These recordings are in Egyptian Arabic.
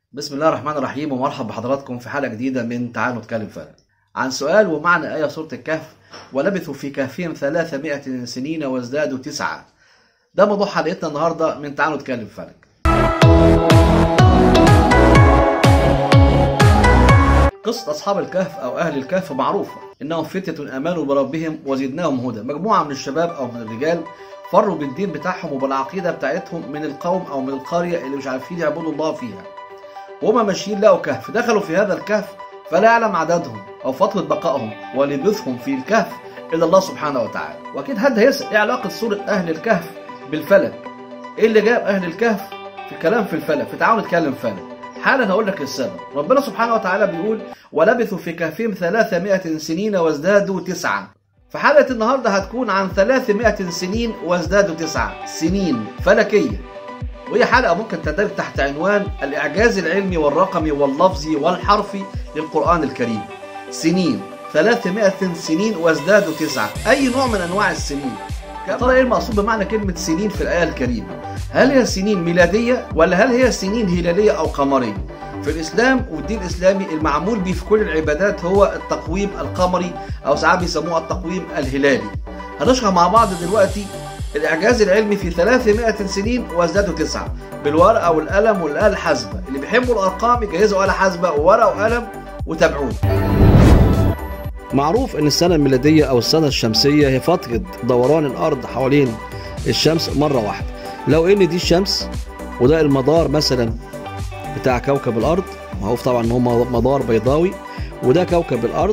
بسم الله الرحمن الرحيم ومرحب بحضراتكم في حلقة جديدة من تعالوا نتكلم فعلا عن سؤال ومعنى آية سورة الكهف ولبثوا في كهفهم ثلاثمائة سنين وازدادوا تسعة ده موضوع حلقتنا النهاردة من تعالوا نتكلم فعلا قصة أصحاب الكهف أو أهل الكهف معروفة إنهم فتية آمنوا بربهم وزدناهم هدى مجموعة من الشباب أو من الرجال فروا بالدين بتاعهم وبالعقيدة بتاعتهم من القوم أو من القرية اللي مش عارفين يعبدوا الله فيها وهما ماشيين لقوا كهف دخلوا في هذا الكهف فلا يعلم عددهم أو فترة بقائهم ولبثهم في الكهف إلا الله سبحانه وتعالى وأكيد حد هيسأل إيه علاقة سورة أهل الكهف بالفلك إيه اللي جاب أهل الكهف في الكلام في الفلك فتعالوا نتكلم فلك حالا هقول لك السبب ربنا سبحانه وتعالى بيقول ولبثوا في كهفهم 300 سنين وازدادوا تسعة فحلقة النهاردة هتكون عن 300 سنين وازدادوا تسعة سنين فلكية وهي حلقة ممكن تندرج تحت عنوان الإعجاز العلمي والرقمي واللفظي والحرفي للقرآن الكريم سنين 300 سنين وازدادوا تسعة أي نوع من أنواع السنين يا ترى ايه المقصود بمعنى كلمة سنين في الآية الكريمة؟ هل هي سنين ميلادية ولا هل هي سنين هلالية أو قمرية؟ في الإسلام والدين الإسلامي المعمول به في كل العبادات هو التقويم القمري أو ساعات بيسموه التقويم الهلالي. هنشرح مع بعض دلوقتي الإعجاز العلمي في 300 سنين وازدادوا تسعة بالورقة والقلم والآلة الحاسبة اللي بيحبوا الأرقام يجهزوا آلة حاسبة وورقة وقلم وتابعوه. معروف ان السنه الميلاديه او السنه الشمسيه هي فتره دوران الارض حوالين الشمس مره واحده لو ان دي الشمس وده المدار مثلا بتاع كوكب الارض معروف طبعا ان هو مدار بيضاوي وده كوكب الارض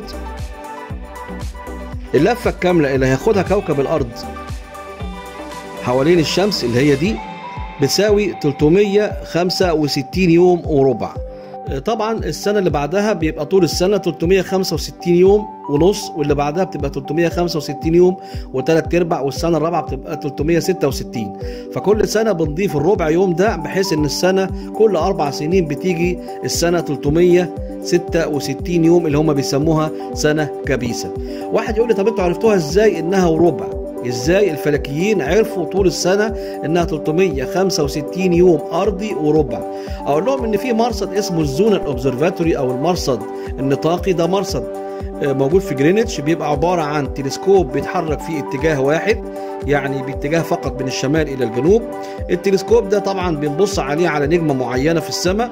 اللفه الكامله اللي هياخدها كوكب الارض حوالين الشمس اللي هي دي بتساوي 365 يوم وربع طبعا السنه اللي بعدها بيبقى طول السنه 365 يوم ونص واللي بعدها بتبقى 365 يوم وثلاث ارباع والسنه الرابعه بتبقى 366 فكل سنه بنضيف الربع يوم ده بحيث ان السنه كل اربع سنين بتيجي السنه 366 يوم اللي هم بيسموها سنه كبيسه واحد يقول لي طب انتوا عرفتوها ازاي انها وربع ازاي الفلكيين عرفوا طول السنه انها 365 يوم ارضي وربع اقول لهم ان في مرصد اسمه الزونال اوبزرفاتوري او المرصد النطاقي ده مرصد موجود في جرينتش بيبقى عباره عن تلسكوب بيتحرك في اتجاه واحد يعني باتجاه فقط من الشمال الى الجنوب التلسكوب ده طبعا بنبص عليه على نجمه معينه في السماء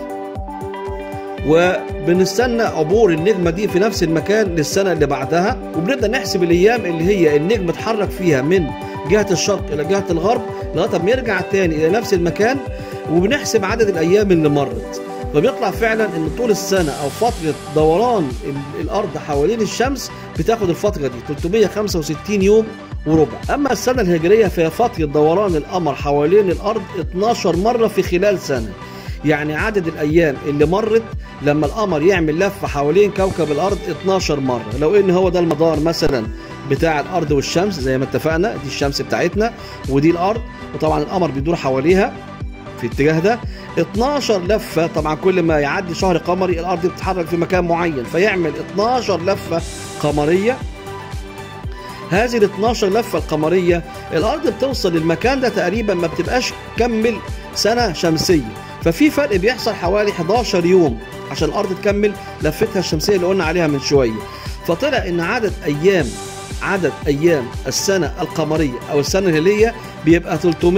وبنستنى عبور النجمه دي في نفس المكان للسنه اللي بعدها وبنبدا نحسب الايام اللي هي النجم اتحرك فيها من جهه الشرق الى جهه الغرب لغايه ما يرجع تاني الى نفس المكان وبنحسب عدد الايام اللي مرت فبيطلع فعلا ان طول السنه او فتره دوران الارض حوالين الشمس بتاخد الفتره دي 365 يوم وربع اما السنه الهجريه فهي فتره دوران القمر حوالين الارض 12 مره في خلال سنه يعني عدد الايام اللي مرت لما القمر يعمل لفه حوالين كوكب الارض 12 مره لو ان هو ده المدار مثلا بتاع الارض والشمس زي ما اتفقنا دي الشمس بتاعتنا ودي الارض وطبعا القمر بيدور حواليها في الاتجاه ده 12 لفه طبعا كل ما يعدي شهر قمري الارض بتتحرك في مكان معين فيعمل 12 لفه قمريه هذه ال 12 لفه القمريه الارض بتوصل للمكان ده تقريبا ما بتبقاش كمل سنه شمسيه ففي فرق بيحصل حوالي 11 يوم عشان الارض تكمل لفتها الشمسيه اللي قلنا عليها من شويه فطلع ان عدد ايام عدد ايام السنه القمريه او السنه الهلاليه بيبقى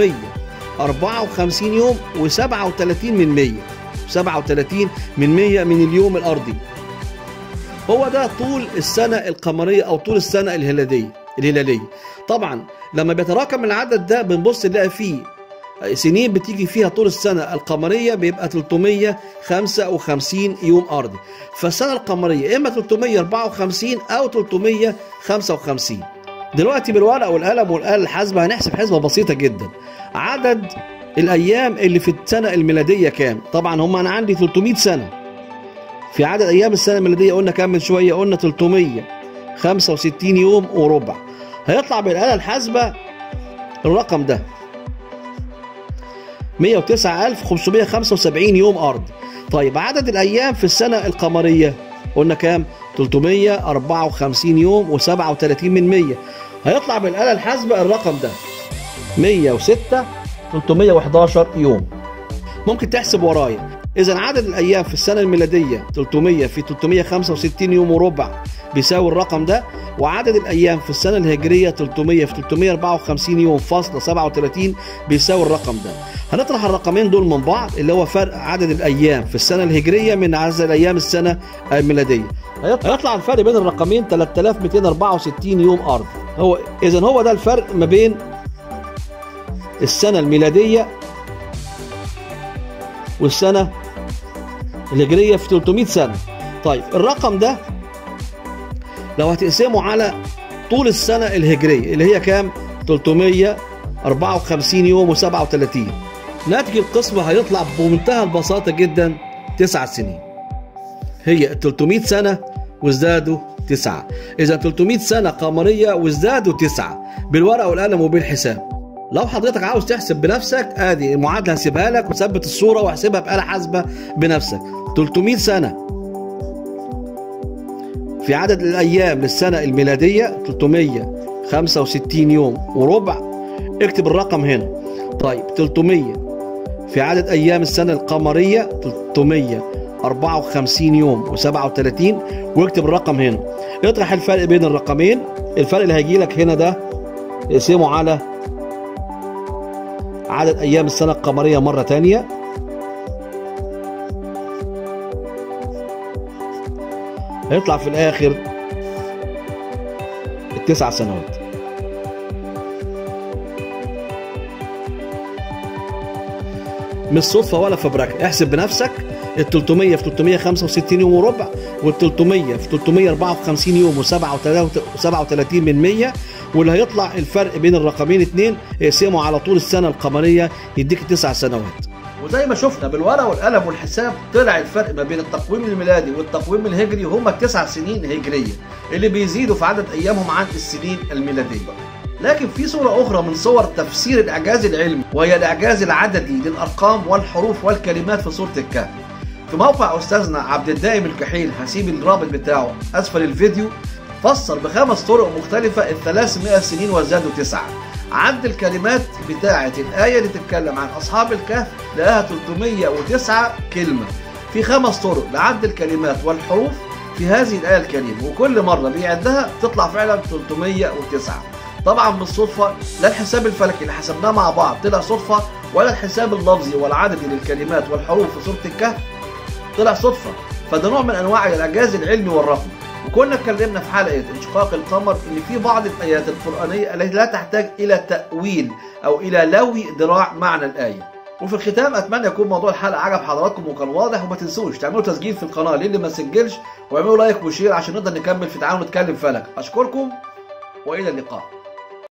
354 يوم و37 من 100 37 من 100 من اليوم الارضي هو ده طول السنه القمريه او طول السنه الهلاليه الهلاليه طبعا لما بيتراكم العدد ده بنبص نلاقي فيه سنين بتيجي فيها طول السنة القمرية بيبقى 355 يوم أرضي فالسنة القمرية إما 354 أو 355 دلوقتي بالورقة والقلم والآلة الحاسبة هنحسب حسبة بسيطة جدا عدد الأيام اللي في السنة الميلادية كام طبعا هم أنا عندي 300 سنة في عدد أيام السنة الميلادية قلنا كام من شوية قلنا 365 يوم وربع هيطلع بالآلة الحاسبة الرقم ده 109575 يوم أرض طيب عدد الأيام في السنة القمرية قلنا كام 354 يوم و37 من 100 هيطلع بالآلة الحاسبة الرقم ده 106 311 يوم ممكن تحسب ورايا إذا عدد الأيام في السنة الميلادية 300 في 365 يوم وربع بيساوي الرقم ده وعدد الأيام في السنة الهجرية 300 في 354 يوم فاصلة 37 بيساوي الرقم ده هنطرح الرقمين دول من بعض اللي هو فرق عدد الأيام في السنة الهجرية من عدد الأيام السنة الميلادية هيطلع الفرق بين الرقمين 3264 يوم أرض هو إذا هو ده الفرق ما بين السنة الميلادية والسنة الهجرية في 300 سنة طيب الرقم ده لو هتقسمه على طول السنة الهجرية اللي هي كام 354 يوم و37 ناتج القسمة هيطلع بمنتهى البساطة جدا 9 سنين هي 300 سنة وازدادوا تسعة إذا 300 سنة قمرية وازدادوا تسعة بالورقة والقلم وبالحساب لو حضرتك عاوز تحسب بنفسك ادي المعادله هسيبها لك وثبت الصوره واحسبها بآلة حاسبه بنفسك 300 سنه في عدد الايام للسنه الميلاديه 365 يوم وربع اكتب الرقم هنا طيب 300 في عدد ايام السنه القمريه 354 يوم و37 واكتب الرقم هنا اطرح الفرق بين الرقمين الفرق اللي هيجي لك هنا ده اقسمه على عدد أيام السنة القمرية مرة تانية هيطلع في الآخر التسع سنوات مش صدفة ولا فبركة احسب بنفسك ال 300 في 365 يوم وربع وال 300 في 354 يوم و37 من 100 واللي هيطلع الفرق بين الرقمين اتنين اقسمه على طول السنه القمريه يديك تسع سنوات وزي ما شفنا بالورقه والقلم والحساب طلع الفرق ما بين التقويم الميلادي والتقويم الهجري هما التسع سنين هجريه اللي بيزيدوا في عدد ايامهم عن السنين الميلاديه لكن في صورة أخرى من صور تفسير الإعجاز العلمي وهي الإعجاز العددي للأرقام والحروف والكلمات في سورة الكهف. في موقع أستاذنا عبد الدائم الكحيل هسيب الرابط بتاعه أسفل الفيديو فسر بخمس طرق مختلفة ال 300 سنين وزادوا تسعة عد الكلمات بتاعة الآية اللي تتكلم عن أصحاب الكهف لقاها 309 كلمة في خمس طرق لعد الكلمات والحروف في هذه الآية الكريمة وكل مرة بيعدها تطلع فعلا 309 طبعا بالصدفة لا الحساب الفلكي اللي حسبناه مع بعض طلع صدفة ولا الحساب اللفظي والعددي للكلمات والحروف في سورة الكهف طلع صدفة فده نوع من أنواع الإعجاز العلمي والرقمي وكنا اتكلمنا في حلقة انشقاق القمر ان في بعض الايات القرآنية التي لا تحتاج الى تأويل او الى لوي ذراع معنى الآية وفي الختام اتمنى يكون موضوع الحلقة عجب حضراتكم وكان واضح وما تنسوش تعملوا تسجيل في القناة للي ما سجلش واعملوا لايك وشير عشان نقدر نكمل في تعاون نتكلم فلك اشكركم والى اللقاء